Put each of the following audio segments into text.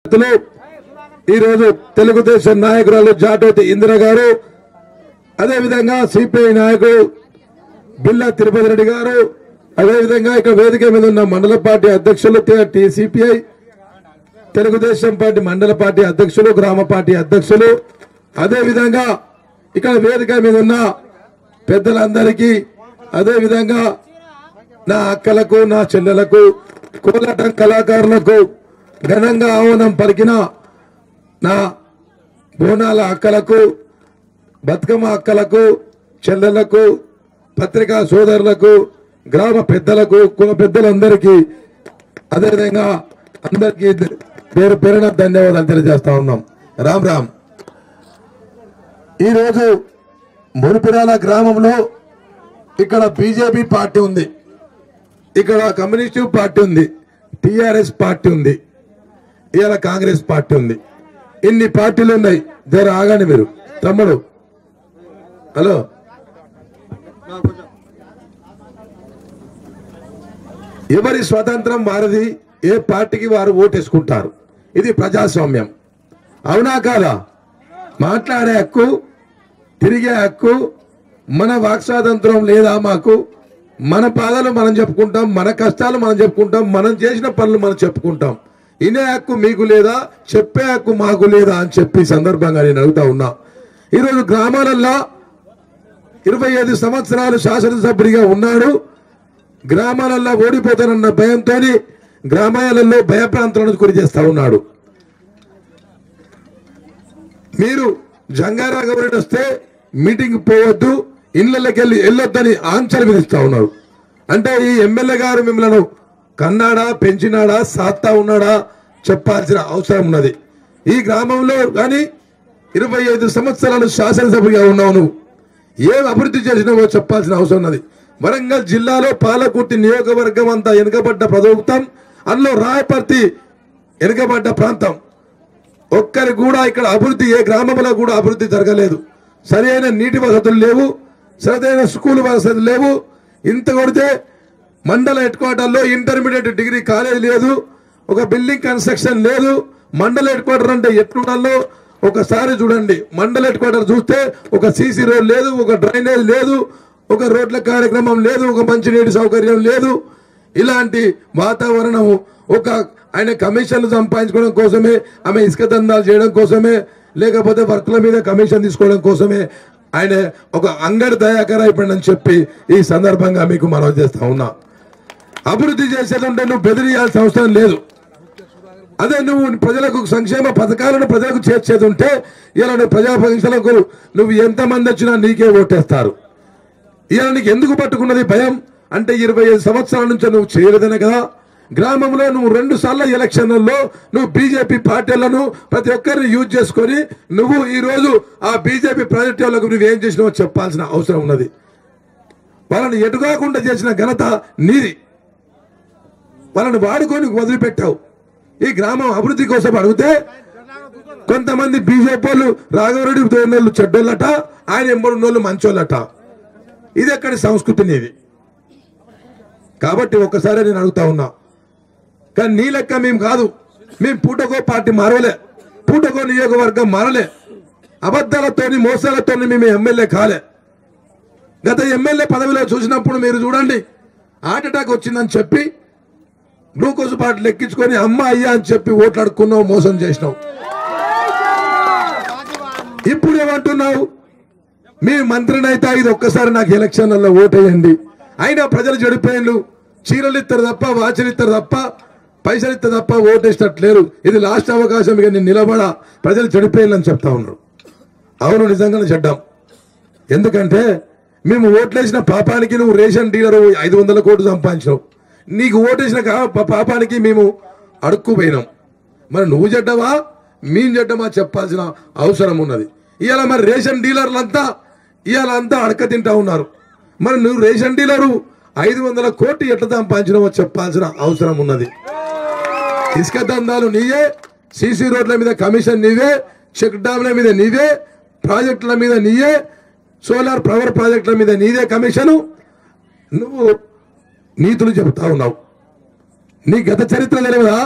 వ్యక్తులు ఈరోజు తెలుగుదేశం నాయకురాలు జాటోతి ఇందిర గారు అదేవిధంగా సిపిఐ నాయకుడు బిల్లా తిరుపతి రెడ్డి గారు అదేవిధంగా ఇక్కడ వేదిక మీద ఉన్న మండల పార్టీ అధ్యక్షులు సిపిఐ తెలుగుదేశం పార్టీ మండల పార్టీ అధ్యక్షులు గ్రామ పార్టీ అధ్యక్షులు అదేవిధంగా ఇక్కడ వేదిక మీద ఉన్న పెద్దలందరికీ అదేవిధంగా నా అక్కలకు నా చెల్లెలకు కోలాటం కళాకారులకు ఘనంగా ఆహ్వానం పలికిన నా బోనాల అక్కలకు బతుకమ్మ అక్కలకు చెల్లెలకు పత్రికా సోదరులకు గ్రామ పెద్దలకు కుల పెద్దలందరికీ అదేవిధంగా అందరికీ పేరు పేరున ధన్యవాదాలు తెలియజేస్తా ఉన్నాం రామ్ రామ్ ఈరోజు మురిపిరాల గ్రామంలో ఇక్కడ బీజేపీ పార్టీ ఉంది ఇక్కడ కమ్యూనిస్ట్ పార్టీ ఉంది టిఆర్ఎస్ పార్టీ ఉంది ఇవాళ కాంగ్రెస్ పార్టీ ఉంది ఇన్ని పార్టీలు ఉన్నాయి జర ఆగండి మీరు తమ్ముడు హలో ఎవరి స్వతంత్రం వారిది ఏ పార్టీకి వారు ఓటేసుకుంటారు ఇది ప్రజాస్వామ్యం అవునా కాదా మాట్లాడే హక్కు తిరిగే హక్కు మన వాక్ స్వాతంత్రం లేదా మాకు మన బాధలు మనం చెప్పుకుంటాం మన కష్టాలు మనం చెప్పుకుంటాం మనం చేసిన పనులు మనం చెప్పుకుంటాం ఇనే హక్కు మీకు లేదా చెప్పే హక్కు మాకు లేదా అని చెప్పి ఈ సందర్భంగా నేను అడుగుతా ఉన్నా ఈరోజు గ్రామాలల్లో ఇరవై ఐదు సంవత్సరాలు శాసనసభ్యుడిగా ఉన్నాడు గ్రామాలలో ఓడిపోతానన్న భయంతో గ్రామాలలో భయప్రాంతాలను గురి చేస్తా ఉన్నాడు మీరు జంగారా గవర్నమెంట్ వస్తే మీటింగ్ పోవద్దు ఇళ్లకి వెళ్ళి వెళ్ళొద్దని ఆంక్షలు విధిస్తా ఉన్నారు అంటే ఈ ఎమ్మెల్యే గారు మిమ్మల్ని కన్నాడా పెంచినాడా సాత్తా ఉన్నాడా చెప్పాల్సిన అవసరం ఉన్నది ఈ గ్రామంలో కానీ ఇరవై ఐదు సంవత్సరాలు శాసనసభ్యుడిగా ఉన్నావు నువ్వు ఏం అభివృద్ధి చేసినావో చెప్పాల్సిన అవసరం ఉన్నది వరంగల్ జిల్లాలో పాలకుర్తి నియోజకవర్గం అంతా వెనుకబడ్డ ప్రభుత్వం అందులో రాయపర్తి వెనుకబడ్డ ప్రాంతం ఒక్కరి కూడా ఇక్కడ అభివృద్ధి ఏ గ్రామంలో కూడా అభివృద్ధి జరగలేదు సరైన నీటి వసతులు లేవు సరైన స్కూల్ వసతులు లేవు ఇంత కొడితే మండల హెడ్ క్వార్టర్లో ఇంటర్మీడియట్ డిగ్రీ కాలేజ్ లేదు ఒక బిల్డింగ్ కన్స్ట్రక్షన్ లేదు మండల హెడ్ క్వార్టర్ అంటే ఎట్లుండాలో ఒకసారి చూడండి మండల హెడ్ క్వార్టర్ చూస్తే ఒక సీసీ రోడ్ లేదు ఒక డ్రైనేజ్ లేదు ఒక రోడ్ల కార్యక్రమం లేదు ఒక మంచినీటి సౌకర్యం లేదు ఇలాంటి వాతావరణం ఒక ఆయన కమిషన్లు సంపాదించుకోవడం కోసమే ఆమె ఇసుక దందాలు చేయడం కోసమే లేకపోతే వర్క్ల మీద కమిషన్ తీసుకోవడం కోసమే ఆయన ఒక అంగడి దయాకర అయిపోయిందని చెప్పి ఈ సందర్భంగా మీకు మనవి చేస్తా ఉన్నా అభివృద్ధి చేసేదంటే నువ్వు బెదిరియాల్సిన అవసరం లేదు అదే నువ్వు ప్రజలకు సంక్షేమ పథకాలను ప్రజలకు చేర్చేది ఉంటే ఇలా నువ్వు ప్రజా ఫంక్షన్లకు నువ్వు ఎంతమంది వచ్చినా నీకే ఓటేస్తారు ఇలా నీకు ఎందుకు పట్టుకున్నది భయం అంటే ఇరవై ఐదు సంవత్సరాల నుంచి నువ్వు చేయలేదనే కదా గ్రామంలో నువ్వు రెండు సార్లు ఎలక్షన్లలో నువ్వు బీజేపీ పార్టీలను ప్రతి ఒక్కరిని యూజ్ చేసుకొని నువ్వు ఈ రోజు ఆ బీజేపీ ప్రాజెక్ట్ వాళ్ళకు నువ్వు ఏం చేసినావో చెప్పాల్సిన అవసరం ఉన్నది వాళ్ళని ఎటుకాకుండా చేసిన ఘనత నీది వాళ్ళని వాడుకొని వదిలిపెట్టావు ఈ గ్రామం అభివృద్ధి కోసం అడిగితే కొంతమంది బీజేపీ వాళ్ళు రాఘవరెడ్డి తోడినోళ్ళు చెడ్డోళ్ళట ఆయన ఎంబడున్నోళ్ళు మంచోళ్ళట ఇది ఎక్కడి సంస్కృతి నీది కాబట్టి ఒక్కసారి నేను అడుగుతా ఉన్నా కానీ నీ లెక్క మేము కాదు మేము పూటకో పార్టీ మారవలే పూటకో నియోజకవర్గం మారలే అబద్ధాలతోని మోసాలతోని మేము ఎమ్మెల్యే కాలే గత ఎమ్మెల్యే పదవిలో చూసినప్పుడు మీరు చూడండి హార్ట్ అటాక్ వచ్చిందని చెప్పి గ్లూకోజ్ బాటిల్ ఎక్కించుకొని అమ్మ అయ్యా అని చెప్పి ఓట్లాడుకున్నావు మోసం చేసినావు ఇప్పుడు ఏమంటున్నావు మీ మంత్రిని అయితే ఇది ఒక్కసారి నాకు ఎలక్షన్లలో ఓటేయండి అయినా ప్రజలు చెడిపోయిన్లు చీరలు ఇస్తారు తప్ప వాచలు ఇస్తారు తప్ప పైసలు ఇస్తారు తప్ప ఓటేసినట్లేరు ఇది లాస్ట్ అవకాశం ఇక నేను నిలబడ ప్రజలు చెడిపోయిందని చెప్తా ఉన్నారు అవును నిజంగానే చెడ్డాం ఎందుకంటే మేము ఓట్లేసిన పాపానికి నువ్వు రేషన్ డీలర్ ఐదు వందల కోట్లు సంపాదించినావు నీకు ఓటేసిన కా- పా- పాపానికి మేము అడుక్కుపోయినాం మరి నువ్వు చెడ్డవా మేము చెడ్డమా చెప్పాల్సిన అవసరం ఉన్నది ఇవాళ మరి రేషన్ డీలర్లంతా ఇవాళ అంతా అడక తింటా ఉన్నారు మరి నువ్వు రేషన్ డీలరు ఐదు వందల కోట్లు ఎట్లా సంపాదించినావో చెప్పాల్సిన అవసరం ఉన్నది ఇసుక దందాలు నీవే సీసీ రోడ్ల మీద కమిషన్ నీవే చెక్ డ్యామ్ల మీద నీవే ప్రాజెక్టుల మీద నీయే సోలార్ పవర్ ప్రాజెక్టుల మీద నీదే కమిషను నువ్వు నీతులు చెబుతా ఉన్నావు నీ గత చరిత్ర తెలియదా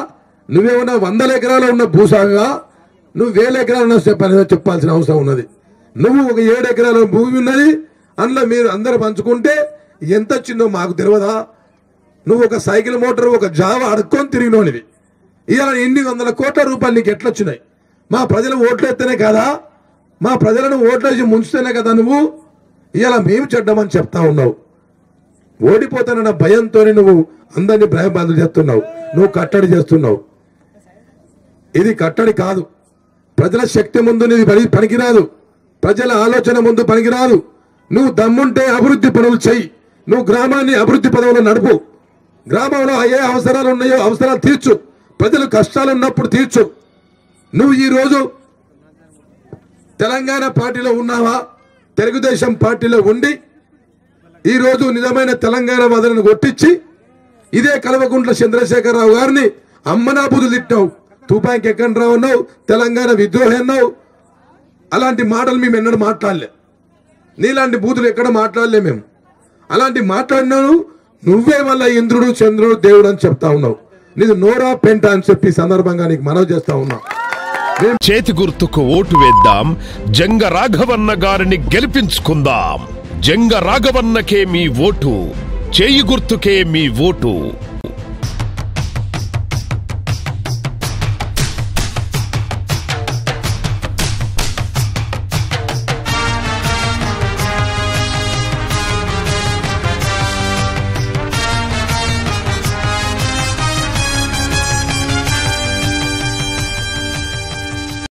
నువ్వేమన్నా వందల ఎకరాలు ఉన్న భూసాగా నువ్వు వేల ఎకరాలు ఉన్న చెప్పాలి చెప్పాల్సిన అవసరం ఉన్నది నువ్వు ఒక ఏడు ఎకరాల భూమి ఉన్నది అందులో మీరు అందరు పంచుకుంటే ఎంత వచ్చిందో మాకు తెలియదా నువ్వు ఒక సైకిల్ మోటార్ ఒక జావ అడుక్కొని తిరిగినోనివి ఇవాళ ఎన్ని వందల కోట్ల రూపాయలు నీకు ఎట్లా వచ్చినాయి మా ప్రజలు ఓట్లు ఎత్తేనే కదా మా ప్రజలను ఓట్లేసి ముంచుతేనే కదా నువ్వు ఇవాళ మేము చెడ్డమని చెప్తా ఉన్నావు ఓడిపోతానన్న భయంతో నువ్వు అందరినీ భయబాధలు చేస్తున్నావు నువ్వు కట్టడి చేస్తున్నావు ఇది కట్టడి కాదు ప్రజల శక్తి ముందు నీది పని పనికిరాదు ప్రజల ఆలోచన ముందు పనికిరాదు నువ్వు దమ్ముంటే అభివృద్ధి పనులు చెయ్యి నువ్వు గ్రామాన్ని అభివృద్ధి పదవులు నడుపు గ్రామంలో ఏ అవసరాలు ఉన్నాయో అవసరాలు తీర్చు ప్రజలు కష్టాలు ఉన్నప్పుడు తీర్చు నువ్వు ఈ రోజు తెలంగాణ పార్టీలో ఉన్నావా తెలుగుదేశం పార్టీలో ఉండి ఈ రోజు నిజమైన తెలంగాణ వదలను కొట్టించి ఇదే కల్వకుంట్ల చంద్రశేఖరరావు గారిని అమ్మనాబుదు తిట్టావు తుపాకి ఎక్కడ రావు అన్నావు తెలంగాణ విద్రోహి అన్నావు అలాంటి మాటలు మేము ఎన్నడూ మాట్లాడలే నీలాంటి బూతులు ఎక్కడ మాట్లాడలే మేము అలాంటి మాట్లాడినాను నువ్వే వల్ల ఇంద్రుడు చంద్రుడు దేవుడు అని చెప్తా ఉన్నావు నీది నోరా పెంట అని చెప్పి ఈ సందర్భంగా నీకు మనవి చేస్తా ఉన్నా చేతి గుర్తుకు ఓటు వేద్దాం జంగ రాఘవన్న గారిని గెలిపించుకుందాం జంగ రాఘవన్నకే మీ ఓటు చేయి గుర్తుకే మీ ఓటు